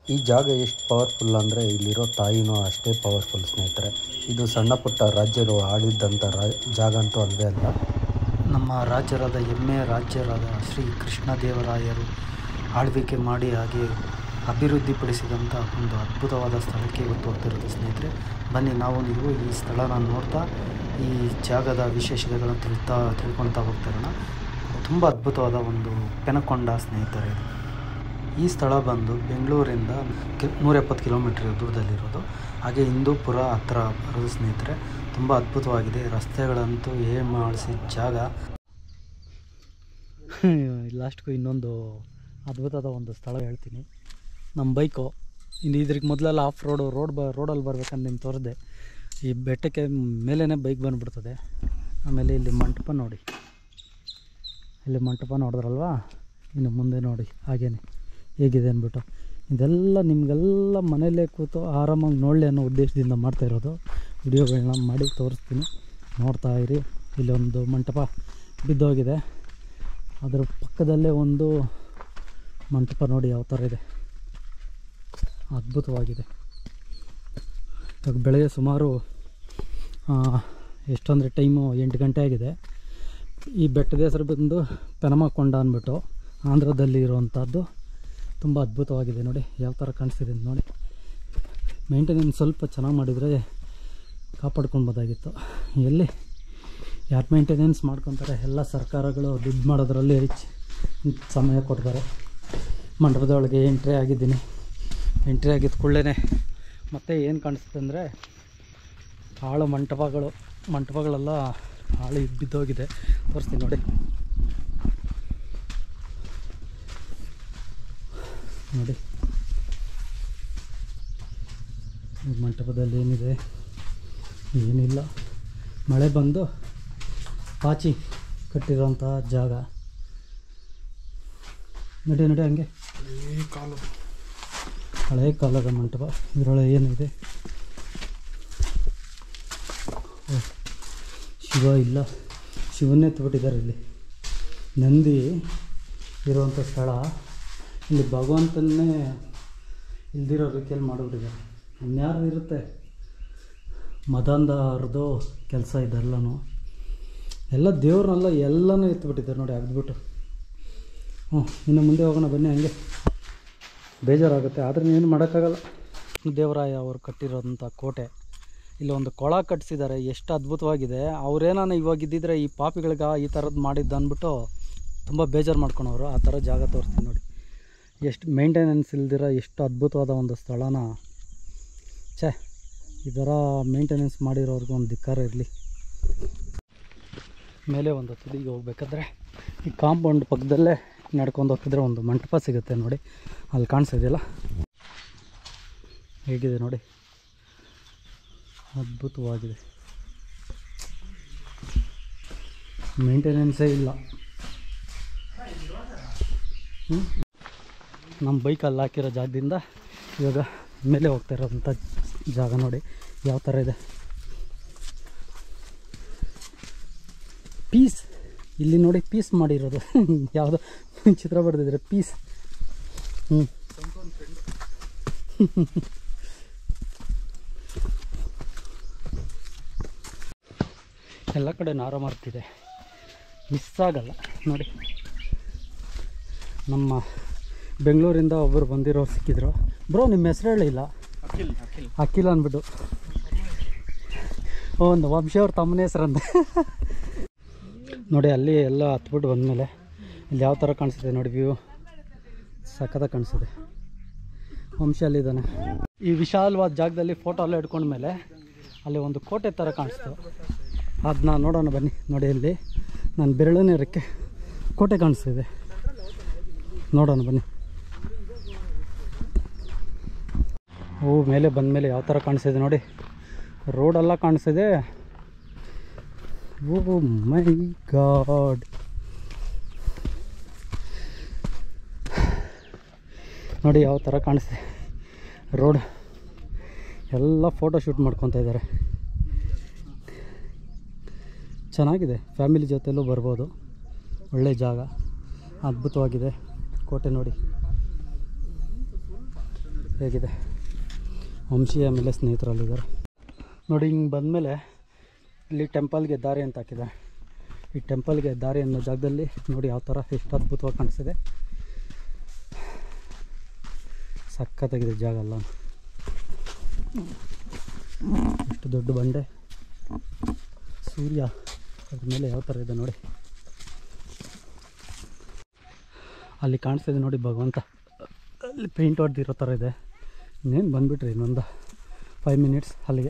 ಈ ಜಾಗ ಎಷ್ಟು ಪವರ್ಫುಲ್ ಅಂದರೆ ಇಲ್ಲಿರೋ ತಾಯಿನೂ ಅಷ್ಟೇ ಪವರ್ಫುಲ್ ಸ್ನೇಹಿತರೆ ಇದು ಸಣ್ಣ ಪುಟ್ಟ ರಾಜ್ಯರು ಆಳಿದ್ದಂಥ ರಾ ಜಾಗ ಅಂತೂ ಅಲ್ಲವೇ ಅಲ್ಲ ನಮ್ಮ ರಾಜ್ಯರಾದ ಹೆಮ್ಮೆಯ ರಾಜ್ಯರಾದ ಶ್ರೀ ಕೃಷ್ಣದೇವರಾಯರು ಆಳ್ವಿಕೆ ಮಾಡಿ ಹಾಗೆ ಅಭಿವೃದ್ಧಿಪಡಿಸಿದಂಥ ಒಂದು ಅದ್ಭುತವಾದ ಸ್ಥಳಕ್ಕೆ ಇವತ್ತು ಹೋಗ್ತಿರೋದು ಸ್ನೇಹಿತರೆ ಬನ್ನಿ ನಾವು ನೀವು ಈ ಸ್ಥಳನ ನೋಡ್ತಾ ಈ ಜಾಗದ ವಿಶೇಷತೆಗಳನ್ನು ತಿಳ್ತಾ ತಿಳ್ಕೊಳ್ತಾ ಹೋಗ್ತಿರೋಣ ತುಂಬ ಅದ್ಭುತವಾದ ಒಂದು ಪೆನಕೊಂಡ ಸ್ನೇಹಿತರೆ ಇದು ಈ ಸ್ಥಳ ಬಂದು ಬೆಂಗಳೂರಿಂದ ಕೆ ನೂರ ಎಪ್ಪತ್ತು ಕಿಲೋಮೀಟ್ರ್ ದೂರದಲ್ಲಿರೋದು ಹಾಗೆ ಹಿಂದೂಪುರ ಹತ್ರ ಬರೋದು ಸ್ನೇಹಿತರೆ ತುಂಬ ಅದ್ಭುತವಾಗಿದೆ ರಸ್ತೆಗಳಂತೂ ಏನು ಮಾಡಿಸಿದ ಜಾಗ ಲಾಸ್ಟ್ಗೂ ಇನ್ನೊಂದು ಅದ್ಭುತವಾದ ಒಂದು ಸ್ಥಳ ಹೇಳ್ತೀನಿ ನಮ್ಮ ಬೈಕು ಇನ್ನು ಇದ್ರಿಗೆ ಮೊದಲೆಲ್ಲ ಆಫ್ ರೋಡು ರೋಡ್ ಬ ರೋಡಲ್ಲಿ ಬರ್ಬೇಕಂತ ನಿಮ್ಗೆ ತೋರಿಸ್ದೆ ಈ ಬೆಟ್ಟಕ್ಕೆ ಮೇಲೇ ಬೈಕ್ ಬಂದುಬಿಡ್ತದೆ ಆಮೇಲೆ ಇಲ್ಲಿ ಮಂಟಪ ನೋಡಿ ಇಲ್ಲಿ ಮಂಟಪ ನೋಡಿದ್ರಲ್ವಾ ಇನ್ನು ಮುಂದೆ ನೋಡಿ ಹಾಗೇನೆ ಹೇಗಿದೆ ಅಂದ್ಬಿಟ್ಟು ಇದೆಲ್ಲ ನಿಮಗೆಲ್ಲ ಮನೆಯಲ್ಲೇ ಕೂತು ಆರಾಮಾಗಿ ನೋಡಲಿ ಅನ್ನೋ ಉದ್ದೇಶದಿಂದ ಮಾಡ್ತಾ ಇರೋದು ವಿಡಿಯೋಗಳನ್ನ ಮಾಡಿ ತೋರಿಸ್ತೀನಿ ನೋಡ್ತಾ ಇರಿ ಇಲ್ಲೊಂದು ಮಂಟಪ ಬಿದ್ದೋಗಿದೆ ಅದರ ಪಕ್ಕದಲ್ಲೇ ಒಂದು ಮಂಟಪ ನೋಡಿ ಯಾವ ಥರ ಇದೆ ಅದ್ಭುತವಾಗಿದೆ ಇವಾಗ ಬೆಳಗ್ಗೆ ಸುಮಾರು ಆ, ಎಷ್ಟು ಅಂದರೆ ಟೈಮು ಎಂಟು ಗಂಟೆ ಆಗಿದೆ ಈ ಬೆಟ್ಟದ ಹೆಸರು ಬಂದು ಪೆನಮಕೊಂಡ ಅಂದ್ಬಿಟ್ಟು ಆಂಧ್ರದಲ್ಲಿ ಇರುವಂಥದ್ದು ತುಂಬ ಅದ್ಭುತವಾಗಿದೆ ನೋಡಿ ಯಾವ ಥರ ಕಾಣಿಸ್ತಿದೆ ಅಂತ ನೋಡಿ ಮೇಂಟೆನೆನ್ಸ್ ಸ್ವಲ್ಪ ಚೆನ್ನಾಗಿ ಮಾಡಿದರೆ ಕಾಪಾಡ್ಕೊಳ್ಬೋದಾಗಿತ್ತು ಎಲ್ಲಿ ಯಾರು ಮೇಂಟೆನೆನ್ಸ್ ಮಾಡ್ಕೊತಾರೆ ಎಲ್ಲ ಸರ್ಕಾರಗಳು ದುಡ್ಡು ಮಾಡೋದ್ರಲ್ಲಿ ರಿಚ್ ಸಮಯ ಕೊಡ್ತಾರೆ ಮಂಟಪದೊಳಗೆ ಎಂಟ್ರಿ ಆಗಿದ್ದೀನಿ ಎಂಟ್ರಿ ಆಗಿದ್ದ ಕೂಡಲೇ ಮತ್ತೆ ಏನು ಕಾಣಿಸುತ್ತೆ ಅಂದರೆ ಹಾಳು ಮಂಟಪಗಳು ಮಂಟಪಗಳೆಲ್ಲ ಹಾಳು ಬಿದ್ದೋಗಿದೆ ತೋರಿಸ್ತೀನಿ ನೋಡಿ ನೋಡಿ ಈ ಮಂಟಪದಲ್ಲಿ ಏನಿದೆ ಏನಿಲ್ಲ ಮಳೆ ಬಂದು ಪಾಚಿ ಕಟ್ಟಿರೋಂಥ ಜಾಗ ನಡಿ ನಡಿ ಹಂಗೆ ಹಳೆ ಕಾಲದ ಮಂಟಪ ಇದರೊಳಗೆ ಏನಿದೆ ಓ, ಶಿವ ಇಲ್ಲ ಶಿವನ್ನೇ ಎತ್ಬಿಟ್ಟಿದ್ದಾರೆ ಇಲ್ಲಿ ನಂದಿ ಇರುವಂಥ ಸ್ಥಳ ಇಲ್ಲಿ ಭಗವಂತನ್ನೇ ಇಲ್ದಿರೋ ರೀತಿಯಲ್ಲಿ ಮಾಡಿಬಿಟ್ಟಿದ್ದಾರೆ ಇನ್ಯಾರು ಇರುತ್ತೆ ಮದಂದವ್ರದ್ದು ಕೆಲಸ ಇದೆಲ್ಲನೂ ಎಲ್ಲ ದೇವ್ರನ್ನೆಲ್ಲ ಎಲ್ಲನೂ ಎತ್ಬಿಟ್ಟಿದ್ದಾರೆ ನೋಡಿ ಅಗ್ದ್ಬಿಟ್ಟು ಹ್ಞೂ ಇನ್ನು ಮುಂದೆ ಹೋಗೋಣ ಬನ್ನಿ ಹಂಗೆ ಬೇಜಾರಾಗುತ್ತೆ ಆದರೆ ಏನು ಮಾಡೋಕ್ಕಾಗಲ್ಲ ದೇವರಾಯ ಅವರು ಕಟ್ಟಿರೋಂಥ ಕೋಟೆ ಇಲ್ಲಿ ಒಂದು ಕೊಳ ಕಟ್ಟಿಸಿದ್ದಾರೆ ಎಷ್ಟು ಅದ್ಭುತವಾಗಿದೆ ಅವ್ರೇನಾನ ಇವಾಗ ಇದ್ದಿದ್ರೆ ಈ ಪಾಪಿಗಳಿಗೆ ಈ ಥರದ್ದು ಮಾಡಿದ್ದು ಅಂದ್ಬಿಟ್ಟು ತುಂಬ ಬೇಜಾರು ಮಾಡ್ಕೊಳೋರು ಆ ಥರ ಜಾಗ ತೋರಿಸ್ತೀನಿ ನೋಡಿ ಎಷ್ಟು ಮೇಂಟೆನೆನ್ಸ್ ಇಲ್ದಿರೋ ಎಷ್ಟು ಅದ್ಭುತವಾದ ಒಂದು ಸ್ಥಳನ ಛೇ ಈ ಥರ ಮೇಂಟೆನೆನ್ಸ್ ಮಾಡಿರೋರ್ಗೂ ಒಂದು ಧಿಕ್ಕಾರ ಇರಲಿ ಮೇಲೆ ಒಂದು ತುದಿಗೆ ಹೋಗ್ಬೇಕಾದ್ರೆ ಈ ಕಾಂಪೌಂಡ್ ಪಕ್ಕದಲ್ಲೇ ನಡ್ಕೊಂಡು ಹೋಗ್ತಿದ್ರೆ ಒಂದು ಮಂಟಪ ಸಿಗುತ್ತೆ ನೋಡಿ ಅಲ್ಲಿ ಕಾಣಿಸ್ತಿದೆಯಲ್ಲ ಹೇಗಿದೆ ನೋಡಿ ಅದ್ಭುತವಾಗಿದೆ ಮೇಂಟೆನೆನ್ಸೇ ಇಲ್ಲ ಹ್ಮ್? ನಮ್ಮ ಬೈಕಲ್ಲಿ ಹಾಕಿರೋ ಜಾಗದಿಂದ ಇವಾಗ ಮೇಲೆ ಹೋಗ್ತಾ ಇರೋಂಥ ಜಾಗ ನೋಡಿ ಯಾವ ಥರ ಇದೆ ಪೀಸ್ ಇಲ್ಲಿ ನೋಡಿ ಪೀಸ್ ಮಾಡಿರೋದು ಯಾವುದೋ ಚಿತ್ರ ಬರೆದಿದ್ರೆ ಪೀಸ್ ಹ್ಞೂ ಎಲ್ಲ ಕಡೆ ನಾರ ಮಾಡ್ತಿದೆ ಮಿಸ್ ಆಗಲ್ಲ ನೋಡಿ ನಮ್ಮ ಬೆಂಗಳೂರಿಂದ ಒಬ್ಬರು ಬಂದಿರೋರು ಸಿಕ್ಕಿದ್ರು ಬ್ರೋ ನಿಮ್ಮ ಹೆಸರು ಹೇಳಿಲ್ಲ ಅಖಿಲ್ ಅಂದ್ಬಿಟ್ಟು ಓ ಒಂದು ವಂಶ ಅವ್ರ ತಮ್ಮನ ಹೆಸರಂದೆ ನೋಡಿ ಅಲ್ಲಿ ಎಲ್ಲ ಹತ್ಬಿಟ್ಟು ಬಂದಮೇಲೆ ಇಲ್ಲಿ ಯಾವ ಥರ ಕಾಣಿಸ್ತಿದೆ ನೋಡಿ ವ್ಯೂ ಸಖತ್ತಾಗಿ ಕಾಣಿಸ್ತಿದೆ ವಂಶ ಅಲ್ಲಿದ್ದಾನೆ ಈ ವಿಶಾಲವಾದ ಜಾಗದಲ್ಲಿ ಫೋಟೋ ಎಲ್ಲ ಹಿಡ್ಕೊಂಡ್ಮೇಲೆ ಅಲ್ಲಿ ಒಂದು ಕೋಟೆ ಥರ ಕಾಣಿಸ್ತು ಅದನ್ನ ನೋಡೋಣ ಬನ್ನಿ ನೋಡಿ ಇಲ್ಲಿ ನಾನು ಬೆರಳು ನೇರಕ್ಕೆ ಕೋಟೆ ಕಾಣಿಸ್ತಿದೆ ನೋಡೋಣ ಬನ್ನಿ ಓ ಮೇಲೆ ಬಂದ ಮೇಲೆ ಯಾವ ಥರ ಕಾಣಿಸ್ತಿದೆ ನೋಡಿ ರೋಡೆಲ್ಲ ಕಾಣಿಸ್ತಿದೆ ಓ ಮೈ ಗಾಡ್ ನೋಡಿ ಯಾವ ಥರ ಕಾಣಿಸ್ತಿದೆ ರೋಡ್ ಎಲ್ಲ ಫೋಟೋ ಶೂಟ್ ಮಾಡ್ಕೊತಾ ಇದ್ದಾರೆ ಚೆನ್ನಾಗಿದೆ ಫ್ಯಾಮಿಲಿ ಜೊತೆಲೂ ಬರ್ಬೋದು ಒಳ್ಳೆ ಜಾಗ ಅದ್ಭುತವಾಗಿದೆ ಕೋಟೆ ನೋಡಿ ಹೇಗಿದೆ ವಂಶಿ ಆಮೇಲೆ ಸ್ನೇಹಿತರಲ್ಲಿದ್ದಾರೆ ನೋಡಿ ಹಿಂಗೆ ಬಂದಮೇಲೆ ಇಲ್ಲಿ ಟೆಂಪಲ್ಗೆ ದಾರಿ ಅಂತ ಹಾಕಿದ್ದಾರೆ ಈ ಟೆಂಪಲ್ಗೆ ದಾರಿ ಅನ್ನೋ ಜಾಗದಲ್ಲಿ ನೋಡಿ ಯಾವ ಥರ ಎಷ್ಟು ಅದ್ಭುತವಾಗಿ ಕಾಣಿಸ್ತಿದೆ ಸಖತ್ತಾಗಿದೆ ಜಾಗ ಅಲ್ಲ ಎಷ್ಟು ದೊಡ್ಡ ಬಂಡೆ ಸೂರ್ಯ ಅದ್ರ ಮೇಲೆ ಯಾವ ಥರ ಇದೆ ನೋಡಿ ಅಲ್ಲಿ ಕಾಣಿಸ್ತಿದೆ ನೋಡಿ ಭಗವಂತ ಅಲ್ಲಿ ಪೇಂಟ್ ಹೊಡೆದಿರೋ ಥರ ಇದೆ ಇನ್ನೇನು ಬಂದುಬಿಟ್ರಿ ಇನ್ನೊಂದು ಫೈವ್ ಮಿನಿಟ್ಸ್ ಅಲ್ಲಿಗೆ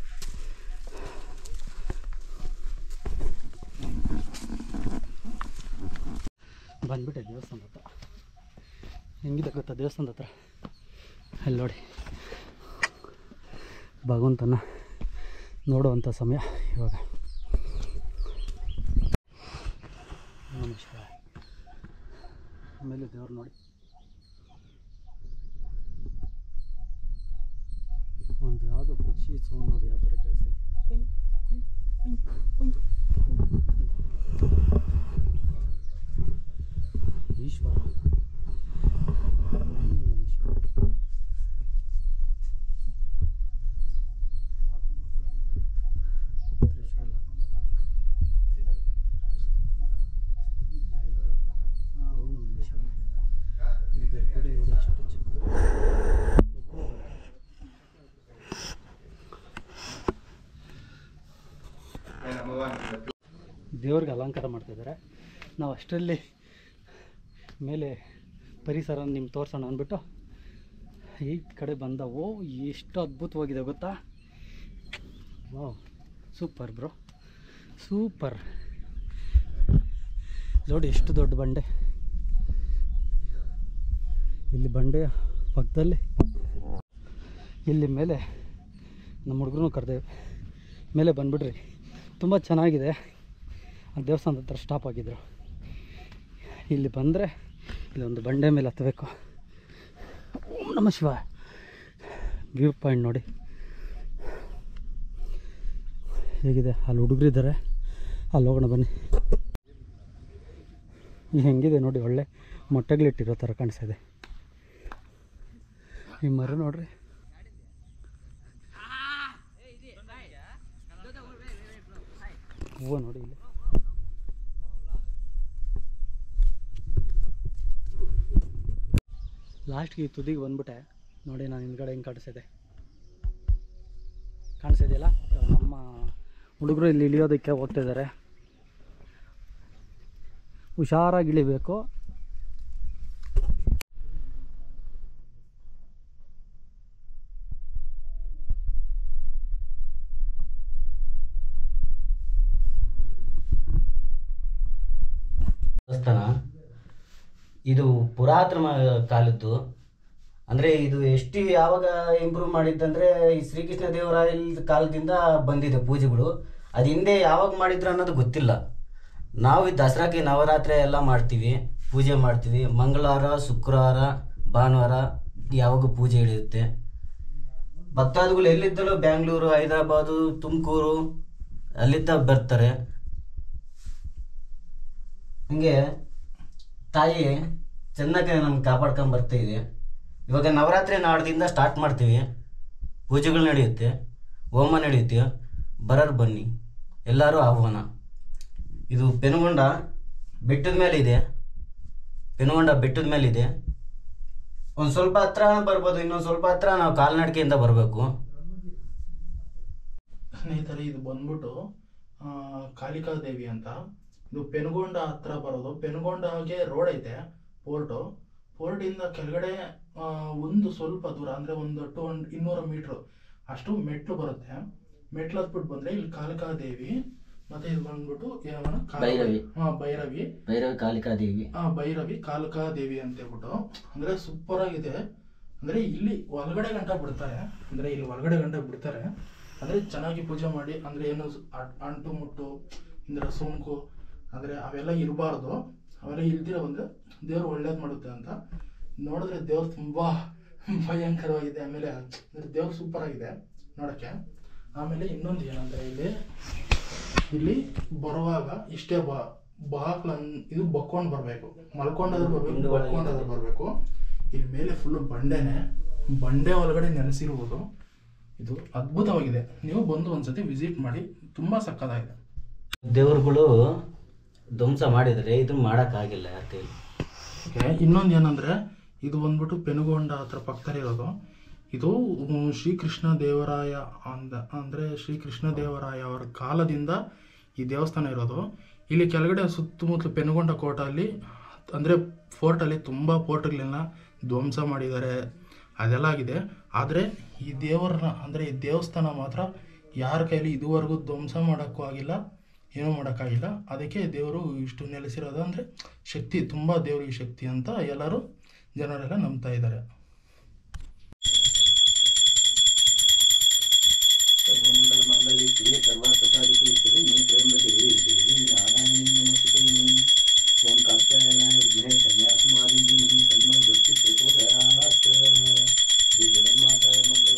ಬಂದ್ಬಿಟ್ಟೆ ದೇವಸ್ಥಾನದ ಹತ್ರ ಹೆಂಗಿದೆ ಗೊತ್ತಾ ದೇವಸ್ಥಾನದ ಹತ್ರ ಅಲ್ಲಿ ನೋಡಿ ಭಗವಂತನ ನೋಡುವಂಥ ಸಮಯ ಇವಾಗ ನಮಸ್ಕಾರ ಆಮೇಲೆ ದೇವ್ರು ನೋಡಿ ಒಂದು ಯಾವುದೋ ಪಕ್ಷಿ ಸೌಂಡ್ ನೋಡಿ ಯಾವ ಥರ ಕೇಳಿಸಿದೆ ಈಶ್ವರ ಓಂ ನಮಃ ಶಿವಾಯ. ತ್ರಿಶೂಲ. ಓಂ ನಮಃ ಶಿವಾಯ. ಇದು ಗರ್ಭಗುಡಿ ನೋಡಿ ಎಷ್ಟು ಚಿಕ್ಕದು. ದೇವ್ರಿಗೆ ಅಲಂಕಾರ ಮಾಡ್ತಿದ್ದಾರೆ ನಾವು ಅಷ್ಟರಲ್ಲಿ ಮೇಲೆ ಪರಿಸರ ನಿಮ್ಮ ತೋರಿಸೋಣ ಅಂದ್ಬಿಟ್ಟು ಈ ಕಡೆ ಬಂದ ಓ ಎಷ್ಟು ಅದ್ಭುತವಾಗಿದೆ ಗೊತ್ತಾ ವಾವ್ ಸೂಪರ್ ಬ್ರೋ ಸೂಪರ್ ನೋಡಿ ಎಷ್ಟು ದೊಡ್ಡ ಬಂಡೆ ಇಲ್ಲಿ ಬಂಡೆಯ ಪಕ್ಕದಲ್ಲಿ ಇಲ್ಲಿ ಮೇಲೆ ನಮ್ಮ ಹುಡುಗರು ಕರೆದೇವೆ ಮೇಲೆ ಬಂದ್ಬಿಡ್ರಿ ತುಂಬ ಚೆನ್ನಾಗಿದೆ ಆ ದೇವಸ್ಥಾನದ ಹತ್ರ ಸ್ಟಾಪ್ ಆಗಿದ್ರು ಇಲ್ಲಿ ಬಂದರೆ ಇಲ್ಲೊಂದು ಬಂಡೆ ಮೇಲೆ ಹತ್ತಬೇಕು ಓಂ ನಮ ಶಿವ ವ್ಯೂ ಪಾಯಿಂಟ್ ನೋಡಿ ಹೇಗಿದೆ ಅಲ್ಲಿ ಹುಡುಗರಿದ್ದಾರೆ ಅಲ್ಲಿ ಹೋಗೋಣ ಬನ್ನಿ ಈ ಹೆಂಗಿದೆ ನೋಡಿ ಒಳ್ಳೆ ಮೊಟ್ಟೆಗಳಿಟ್ಟಿರೋ ಥರ ಕಾಣಿಸ್ತಿದೆ ಈ ಮರ ನೋಡ್ರಿ ಹೂವು ನೋಡಿ ಇಲ್ಲಿ ಲಾಸ್ಟ್ಗೆ ಈ ತುದಿಗೆ ಬಂದ್ಬಿಟ್ಟೆ ನೋಡಿ ನಾನು ಹಿಂದ್ಗಡೆ ಹೆಂಗೆ ಕಾಣಿಸಿದೆ ಕಾಣಿಸಿದೆಯಲ್ಲ ನಮ್ಮ ಹುಡುಗರು ಇಲ್ಲಿ ಇಳಿಯೋದಕ್ಕೆ ಹೋಗ್ತಿದ್ದಾರೆ ಹುಷಾರಾಗಿ ಇಳಿಬೇಕು ದೇವಸ್ಥಾನ ಇದು ಪುರಾತನ ಕಾಲದ್ದು ಅಂದರೆ ಇದು ಎಷ್ಟು ಯಾವಾಗ ಇಂಪ್ರೂವ್ ಮಾಡಿದ್ದಂದ್ರೆ ಈ ಶ್ರೀಕೃಷ್ಣ ದೇವರಾಯನ ಕಾಲದಿಂದ ಬಂದಿದೆ ಪೂಜೆಗಳು ಅದು ಹಿಂದೆ ಯಾವಾಗ ಮಾಡಿದ್ರು ಅನ್ನೋದು ಗೊತ್ತಿಲ್ಲ ನಾವು ಈ ದಸರಾಕ್ಕೆ ನವರಾತ್ರಿ ಎಲ್ಲ ಮಾಡ್ತೀವಿ ಪೂಜೆ ಮಾಡ್ತೀವಿ ಮಂಗಳವಾರ ಶುಕ್ರವಾರ ಭಾನುವಾರ ಯಾವಾಗ ಪೂಜೆ ಹಿಡಿಯುತ್ತೆ ಭಕ್ತಾದಿಗಳು ಎಲ್ಲಿದ್ದಲೂ ಬ್ಯಾಂಗ್ಳೂರು ಹೈದರಾಬಾದು ತುಮಕೂರು ಅಲ್ಲಿದ್ದ ಬರ್ತಾರೆ ಹಿಂಗೆ ತಾಯಿ ಚೆನ್ನಾಗಿ ನಮ್ಗೆ ಕಾಪಾಡ್ಕೊಂಡ್ ಬರ್ತಾ ಇದೆ ಇವಾಗ ನವರಾತ್ರಿ ನಾಡ್ದಿಂದ ಸ್ಟಾರ್ಟ್ ಮಾಡ್ತೀವಿ ಪೂಜೆಗಳು ನಡೆಯುತ್ತೆ ಹೋಮ ನಡೆಯುತ್ತೆ ಬರೋರು ಬನ್ನಿ ಎಲ್ಲರೂ ಆಹ್ವಾನ ಇದು ಪೆನುಗೊಂಡ ಬೆಟ್ಟದ ಮೇಲೆ ಇದೆ ಪೆನುಗೊಂಡ ಬೆಟ್ಟದ ಮೇಲೆ ಇದೆ ಒಂದು ಸ್ವಲ್ಪ ಹತ್ರ ಬರ್ಬೋದು ಇನ್ನೊಂದು ಸ್ವಲ್ಪ ಹತ್ರ ನಾವು ಕಾಲ್ನಡಿಗೆಯಿಂದ ಬರಬೇಕು ಸ್ನೇಹಿತರೆ ಇದು ಬಂದ್ಬಿಟ್ಟು ಆ, ಕಾಳಿಕಾ ದೇವಿ ಅಂತ ಇದು ಪೆನುಗೊಂಡ ಹತ್ರ ಬರೋದು ಪೆನುಗೊಂಡಗೆ ರೋಡ್ ಐತೆ ಪೋರ್ಟು ಪೋರ್ಟಿಂದ ಕೆಳಗಡೆ ಆ, ಒಂದು ಸ್ವಲ್ಪ ದೂರ ಅಂದ್ರೆ ಒಂದು ಟು ಇನ್ನೂರು ಮೀಟ್ರು ಅಷ್ಟು ಮೆಟ್ಲು ಬರುತ್ತೆ ಮೆಟ್ಲು ಹತ್ಬಿಟ್ಟು ಬಂದ್ರೆ ಇಲ್ಲಿ ಕಾಳಿಕಾ ದೇವಿ ಮತ್ತೆ ಇದು ಬಂದ್ಬಿಟ್ಟು ಏನವನ ಭೈರವಿ. ಹಾ ಭೈರವಿ ಭೈರವಿ ಕಾಳಿಕಾ ದೇವಿ ಆ ಭೈರವಿ ಕಾಲಕಾ ದೇವಿ ಅಂತ ಹೇಳ್ಬಿಟ್ಟು ಅಂದ್ರೆ ಸೂಪರ್ ಆಗಿದೆ ಅಂದ್ರೆ ಇಲ್ಲಿ ಒಳಗಡೆ ಗಂಟ ಬಿಡ್ತಾರೆ ಅಂದ್ರೆ ಇಲ್ಲಿ ಒಳಗಡೆ ಗಂಟ ಬಿಡ್ತಾರೆ ಅಂದ್ರೆ ಚೆನ್ನಾಗಿ ಪೂಜೆ ಮಾಡಿ ಅಂದ್ರೆ ಏನು ಸ್- ಅ- ಅಂಟು ಮುಟ್ಟು ಅಂದ್ರೆ ಸೋಂಕು ಅಂದ್ರೆ ಅವೆಲ್ಲ ಇರಬಾರ್ದು ಅವೆಲ್ಲ ಇಲ್ದಿರ ಬಂದ್ರೆ ದೇವ್ರು ಒಳ್ಳೇದ್ ಮಾಡುತ್ತೆ ಅಂತ ನೋಡಿದ್ರೆ ದೇವ್ರು ತುಂಬಾ ಭಯಂಕರವಾಗಿದೆ ಆಮೇಲೆ ಅಂದ್ರೆ ದೇವ್ರು ಸೂಪರ್ ಆಗಿದೆ ನೋಡಕ್ಕೆ ಆಮೇಲೆ ಇನ್ನೊಂದು ಏನಂದ್ರೆ ಇಲ್ಲಿ ಇಲ್ಲಿ ಬರುವಾಗ ಇಷ್ಟೇ ಬಾ ಬಾಕ್ಲ ಇದು ಬಕ್ಕೊಂಡ್ ಬರ್ಬೇಕು ಮಲ್ಕೊಂಡಾದ್ರೂ ಬರ್ಬೇಕು ಹಿಂದುಗಡೆ ಬಕ್ಕೊಂಡಾದ್ರೂ ಬರ್ಬೇಕು ಇಲ್ಲಿ ಮೇಲೆ ಫುಲ್ ಬಂಡೆನೆ ಬಂಡೆ ಒಳಗಡೆ ನೆಲೆಸಿರುವುದು ಇದು ಅದ್ಭುತವಾಗಿದೆ ನೀವು ಬಂದು ಒಂದ್ಸತಿ ವಿಸಿಟ್ ಮಾಡಿ ತುಂಬ ಸಕ್ಕತ್ತಾಗಿದೆ ದೇವ್ರುಗಳು ಧ್ವಂಸ ಮಾಡಿದರೆ ಇದನ್ನ ಮಾಡೋಕ್ಕಾಗಿಲ್ಲ ಯಾರ ಕೈಲಿ ಓಕೆ ಇನ್ನೊಂದು ಏನಂದರೆ ಇದು ಬಂದ್ಬಿಟ್ಟು ಪೆನುಗೊಂಡ ಹತ್ರ ಪಕ್ಕದಲ್ಲಿರೋದು ಇದು ಉಮ್, ಶ್ರೀಕೃಷ್ಣ ದೇವರಾಯ ಅಂದ ಅಂದರೆ ಶ್ರೀಕೃಷ್ಣ ದೇವರಾಯ ಅವರ ಕಾಲದಿಂದ ಈ ದೇವಸ್ಥಾನ ಇರೋದು ಇಲ್ಲಿ ಕೆಳಗಡೆ ಸುತ್ತಮುತ್ತಲು ಪೆನುಗೊಂಡ ಕೋಟಲ್ಲಿ ಅಂದರೆ ಫೋರ್ಟಲ್ಲಿ ತುಂಬ ಫೋರ್ಟ್ಗಳನ್ನ ಧ್ವಂಸ ಮಾಡಿದ್ದಾರೆ ಅದೆಲ್ಲ ಆಗಿದೆ ಆದರೆ ಈ ದೇವರನ್ನ ಅಂದರೆ ಈ ದೇವಸ್ಥಾನ ಮಾತ್ರ ಯಾರ ಕೈಲಿ ಇದುವರೆಗೂ ಧ್ವಂಸ ಮಾಡೋಕ್ಕೂ ಆಗಿಲ್ಲ ಏನೂ ಮಾಡೋಕ್ಕಾಗಿಲ್ಲ ಅದಕ್ಕೆ ದೇವರು ಇಷ್ಟು ನೆಲೆಸಿರೋದು ಅಂದರೆ ಶಕ್ತಿ ತುಂಬ ದೇವರಿಗೆ ಶಕ್ತಿ ಅಂತ ಎಲ್ಲರೂ ಜನರೆಲ್ಲ ನಂಬ್ತಾ ಇದ್ದಾರೆ ಸರ್ವಮಂಗಲಮಂಗಲಿ ಶಿವೆ ಸರ್ವಾರ್ಥಸಾಧಿಕೆ ಶರಣ್ಯೆ ತ್ರ್ಯಂಬಕೆ ದೇವಿ ನಾರಾಯಣಿ ನಮಸ್ತೆ ಓಂ ಕಾತ್ಯಾಯನಾಯ ವಿದ್ಮಹೇ ಕನ್ಯಾಕುಮಾರಿ ಧೀಮಹಿ ತನ್ನೋ ದುರ್ಗಿ ಪ್ರಚೋದಯಾತ್ ಶ್ರೀ ಜಗನ್ಮಾತಾಯ ಮಂಗಲ